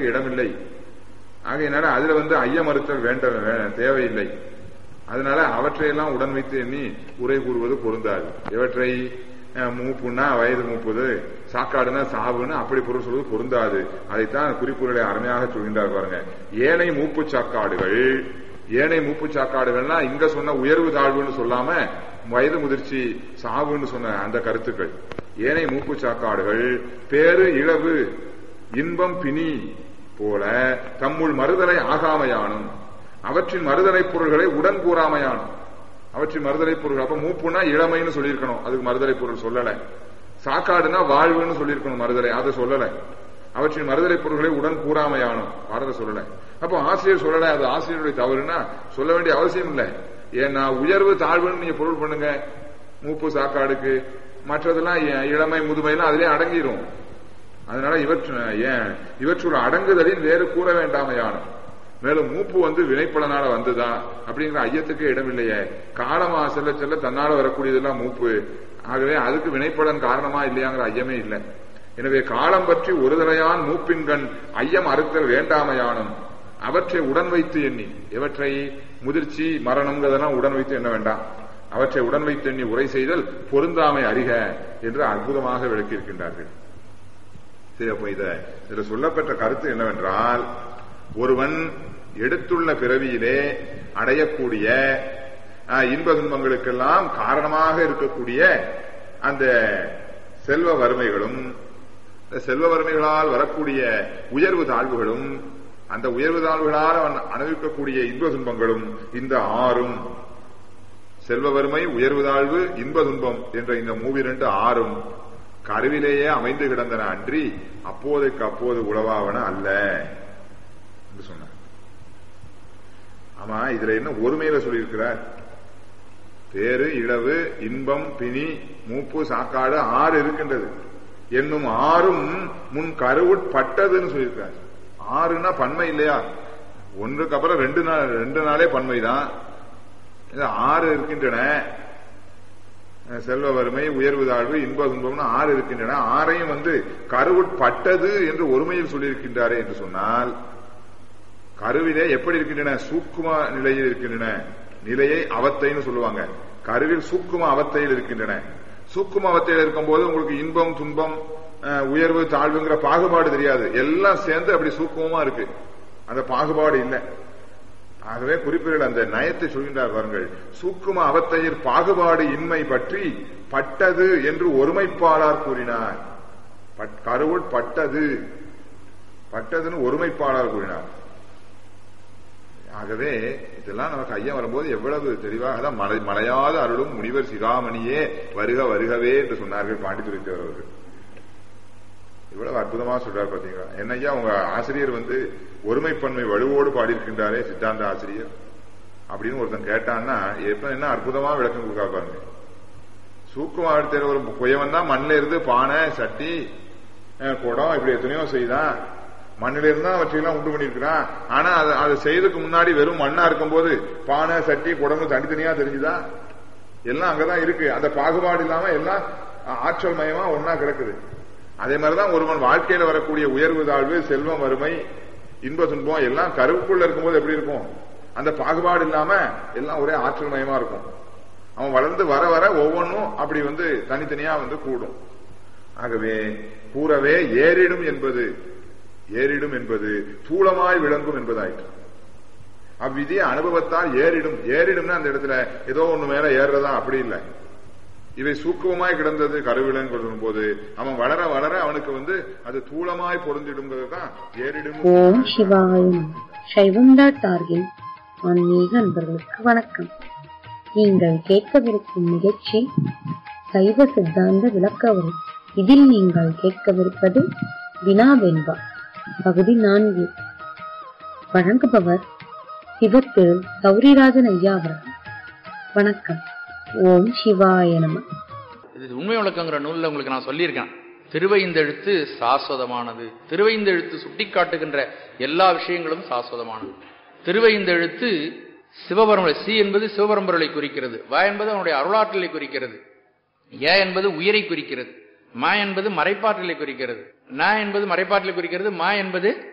இடமில்லை ஆகையினால அதுல வந்து ஐய மறுத்தல் வேண்ட வே- தேவையில்லை அதனால அவற்றையெல்லாம் உடன் வைத்து எண்ணி உரை கூறுவது பொருந்தாது இவற்றை அஹ், மூப்புன்னா வயது மூப்புது சாக்காடுனா சாவுன்னு அப்படி பொருள் சொல்வது பொருந்தாது அதைத்தான் குறிப்புகளை அருமையாக சொல்கின்றார் பாருங்க ஏனை மூப்பு சாக்காடுகள் ஏனை மூப்பு சாக்காடுகள்னா இங்க சொன்ன உயர்வு தாழ்வுன்னு சொல்லாம வயது முதிர்ச்சி சாவுன்னு சொன்ன அந்த கருத்துக்கள் ஏனை மூப்பு சாக்காடுகள் பேரு இழவு இன்பம் பிணி போல தம்முள் மறுதலை ஆகாமையானும் அவற்றின் மறுதலை பொருள்களை உடன் கூறாமையானும் அவற்றின் மறுதலை பொருள் அப்ப மூப்புனா இளமைன்னு சொல்லியிருக்கணும் அதுக்கு மறுதலை பொருள் சொல்லல சாக்காடுனா வாழ்வுன்னு சொல்லியிருக்கணும் மறுதலை அதை சொல்லல அவற்றின் மறுதலை பொருள்களை உடன் கூறாமையானும் பாரத சொல்லல அப்போ ஆசிரியர் சொல்லல அது ஆசிரியருடைய தவறுனா சொல்ல வேண்டிய அவசியம் இல்லை ஏன்னா உயர்வு தாழ்வுன்னு நீங்க பொருள் பண்ணுங்க மூப்பு சாக்காடுக்கு மற்றதெல்லாம் இ- இளமை முதுமைலாம் அதிலே அடங்கிரும் அதனால இவற்று ஏன் இவற்றுள் அடங்குதலில் வேறு கூற வேண்டாமையானும் மேலும் மூப்பு வந்து வினைப்பலனால வந்ததா அப்படிங்கிற ஐயத்துக்கு இடமில்லையே காலமா செல்ல செல்ல தன்னால வரக்கூடியதெல்லாம் மூப்பு ஆகவே அதுக்கு வினைப்பலன் காரணமா இல்லையாங்கிற ஐயமே இல்லை எனவே காலம் பற்றி ஒருதலையான் மூப்பின்கண் ஐயம் அறுத்தல் வேண்டாமையானும் அவற்றை உடன் வைத்து எண்ணி இவற்றை முதிர்ச்சி மரணம்ங்கிறதெல்லாம் உடன் வைத்து எண்ண வேண்டாம் அவற்றை உடன் வைத்து எண்ணி உரை செய்தல் பொருந்தாமை அறிக என்று அற்புதமாக விளக்கியிருக்கின்றார்கள் சரி அப்ப இத இதுல சொல்லப்பட்ட கருத்து என்னவென்றால் ஒருவன் எடுத்துள்ள பிறவியிலே அடையக்கூடிய அஹ், இன்ப துன்பங்களுக்கெல்லாம் காரணமாக இருக்கக்கூடிய அந்த செல்வ வறுமைகளும் இந்த செல்வ வறுமைகளால் வரக்கூடிய உயர்வு தாழ்வுகளும் அந்த உயர்வு தாழ்வுகளால் அவன் அனுபவிக்கக்கூடிய இன்ப துன்பங்களும் இந்த ஆறும் செல்வ வறுமை உயர்வு தாழ்வு இன்ப துன்பம் என்ற இந்த மூவிரண்டு ஆறும் கருவிலேயே அமைந்து கிடந்தன அன்றி அப்போதைக்கு அப்போது உளவாவன அல்ல என்று சொன்னார் ஆமா இதுல என்ன ஒருமையில சொல்லியிருக்கிறார் பேரு இழவு இன்பம் பிணி மூப்பு சாக்காடு ஆறு இருக்கின்றது என்னும் ஆறும் முன் கருவுட்பட்டதுன்னு சொல்லியிருக்கார் ஆறுனா பன்மை இல்லையா ஒன்றுக்கு அப்புறம் ரெண்டு நாள் ரெண்டு நாளே பன்மைதான் இது ஆறு இருக்கின்றன அஹ் செல்வ வறுமை உயர்வு தாழ்வு இன்ப துன்பம்னு ஆறு இருக்கின்றன ஆறையும் வந்து கருவுட்பட்டது என்று ஒருமையில் சொல்லியிருக்கின்றாரே என்று சொன்னால் கருவிலே எப்படி இருக்கின்றன சூக்கும நிலையில் இருக்கின்றன நிலையை அவத்தைன்னு சொல்லுவாங்க கருவில் சூக்கும அவத்தையில் இருக்கின்றன சூக்கும அவத்தையில் இருக்கும்போது உங்களுக்கு இன்பம் துன்பம் அஹ், உயர்வு தாழ்வுங்கிற பாகுபாடு தெரியாது எல்லாம் சேர்ந்து அப்படி சூக்குமமா இருக்கு அந்த பாகுபாடு இல்லை ஆகவே குறிப்பிடல் அந்த நயத்தை சொல்கின்றார் பாருங்கள் சூக்கும அவத்தையில் பாகுபாடு இன்மை பற்றி பட்டது என்று ஒருமைப்பாளர் கூறினார் பட்- கருவுள் பட்டது பட்டதுன்னு ஒருமைப்பாளர் கூறினார் ஆகவே இதெல்லாம் நமக்கு ஐயம் வரும்போது எவ்வளவு தெளிவாக தான் மலை மலையாத அருளும் முனிவர் சிகாமணியே வருக வருகவே என்று சொன்னார்கள் பாண்டித்துறை அவர்கள் இவ்வளவு அற்புதமா சொல்றாரு பாத்தீங்களா என்னையா உங்க ஆசிரியர் வந்து ஒருமைப்பன்மை வலுவோடு பாடியிருக்கின்றாரே சித்தாந்த ஆசிரியர் அப்படின்னு ஒருத்தன் கேட்டான்னா எப்ப என்ன அற்புதமா விளக்கம் கொடுக்கா பாருங்க சூக்குமா எடுத்த ஒரு குயவன் தான் மண்ணில இருந்து பானை சட்டி அஹ், குடம் இப்படி எத்தனையோ செய்தான் மண்ணில இருந்தா அவற்றையெல்லாம் உண்டு பண்ணியிருக்கிறான் ஆனா அது அதை செய்யறதுக்கு முன்னாடி வெறும் மண்ணா இருக்கும்போது பானை சட்டி குடம்னு தனித்தனியா தெரிஞ்சுதா எல்லாம் அங்கதான் இருக்கு அந்த பாகுபாடு இல்லாம எல்லாம் ஆற்றல் மயமா ஒன்னா கிடக்குது அதே மாதிரிதான் ஒருவன் வாழ்க்கையில வரக்கூடிய உயர்வு தாழ்வு செல்வம் வறுமை இன்ப துன்பம் எல்லாம் கருவுக்குள்ள இருக்கும்போது எப்படி இருக்கும் அந்த பாகுபாடு இல்லாம எல்லாம் ஒரே ஆற்றல் மயமா இருக்கும் அவன் வளர்ந்து வர வர ஒவ்வொன்றும் அப்படி வந்து தனித்தனியா வந்து கூடும் ஆகவே கூறவே ஏறிடும் என்பது ஏறிடும் என்பது தூளமாய் விளங்கும் என்பதாயிற்று அவ்விதி அனுபவத்தால் ஏறிடும் ஏறிடும்னா அந்த இடத்துல ஏதோ ஒண்ணு மேல ஏறுறதா அப்படி இல்லை இவை சூக்குவமாய் கிடந்தது கருவிலன்னு சொல்லும் போது அவன் வளர வளர அவனுக்கு வந்து அது தூளமாய் பொருந்திடுங்கிறது தான் ஏறிடும் ஓம் சிவாயும் சைவம் டாட் ஆர்கின் ஆன்மீக அன்பர்களுக்கு வணக்கம் நீங்கள் கேட்கவிருக்கும் நிகழ்ச்சி சைவ சித்தாந்த விளக்க உரை இதில் நீங்கள் கேட்கவிருப்பது வினா வெண்பா பகுதி நான்கு வழங்குபவர் சிவத்திரு சௌரிராஜன் ஐயா அவர்கள் வணக்கம் ஓம் சிவாய நம இது உண்மை விளக்கங்கிற நூல்ல உங்களுக்கு நான் சொல்லியிருக்கேன் திருவைந்தெழுத்து சாஸ்வதமானது திருவைந்தெழுத்து சுட்டிக்காட்டுகின்ற எல்லா விஷயங்களும் சாஸ்வதமானது திருவைந்தெழுத்து சிவபரம்பரை சி என்பது சிவபரம்பொருளை குறிக்கிறது வ என்பது அவனுடைய அருளாற்றலை குறிக்கிறது ஏ என்பது உயிரை குறிக்கிறது ம என்பது மறைப்பாற்றலை குறிக்கிறது ந என்பது மறைப்பாற்றலை குறிக்கிறது ம என்பது